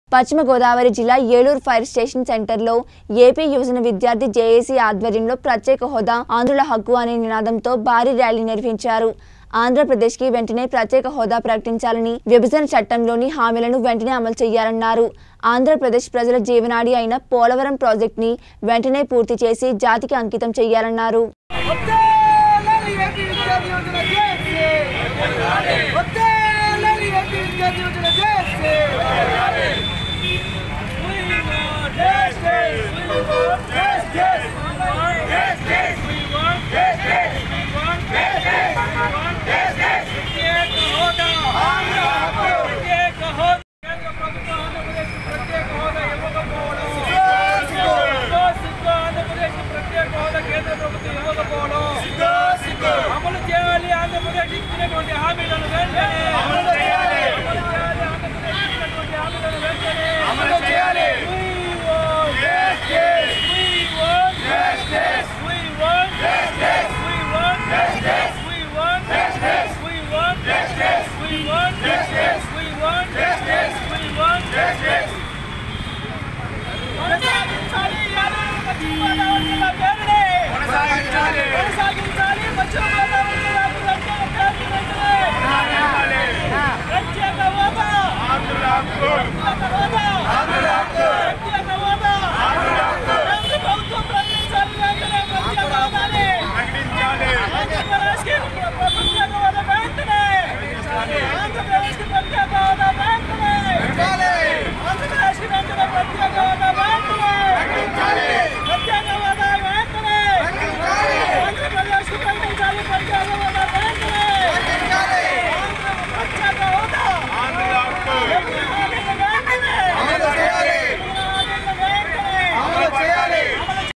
పశ్చిమ గోదావరి జిల్లా Eluru fire station సెంటర్లో ఏపీ యువజన విద్యార్థి జేఏసీ ఆధ్వర్యంలో ప్రత్యేక హోదా ఆంధ్రుల హక్కు అనే నినాదంతో భారీ ర్యాలీ నిర్వహించారు ఆంధ్రప్రదేశ్కి వెంటనే ప్రత్యేక హోదా ప్రకటించాలని విభజన చట్టంలోని హామీలను వెంటనే అమలు చేయాలన్నారు ఆంధ్రప్రదేశ్ ప్రజల జీవనాడి అయిన పోలవరం ప్రాజెక్టుని వెంటనే పూర్తి చేసి జాతికి అంకితం చేయాలన్నారు వద్దేలాలి ఏపీ విద్యార్థి యోజన చేసి వద్దేలాలి ఏపీ విద్యార్థి యోజన చేసి అమలు చేయాలి ఆంధ్రప్రదేశ్ ఇచ్చినటువంటి హామీలను వెంటనే అమలు చేయాలి అమలు చేయాలి ఆంధ్రప్రదేశ్ ఇచ్చినటువంటి హామీలను వెంటనే అమలు చేయాలి. We want justice. We want justice. We want justice. We want justice. We want justice. We want justice. We want justice. కొనసాగించాలి యాదవ్ పశ్చిమ గోదావరి జిల్లా పేరుని. కొనసాగించాలి. కొనసాగించాలి పశ్చిమ గోదావరి జిల్లా ప్రత్యేక పేరుని వెంటనే. ప్రత్యేక హోదా. ప్రత్యేక హోదా.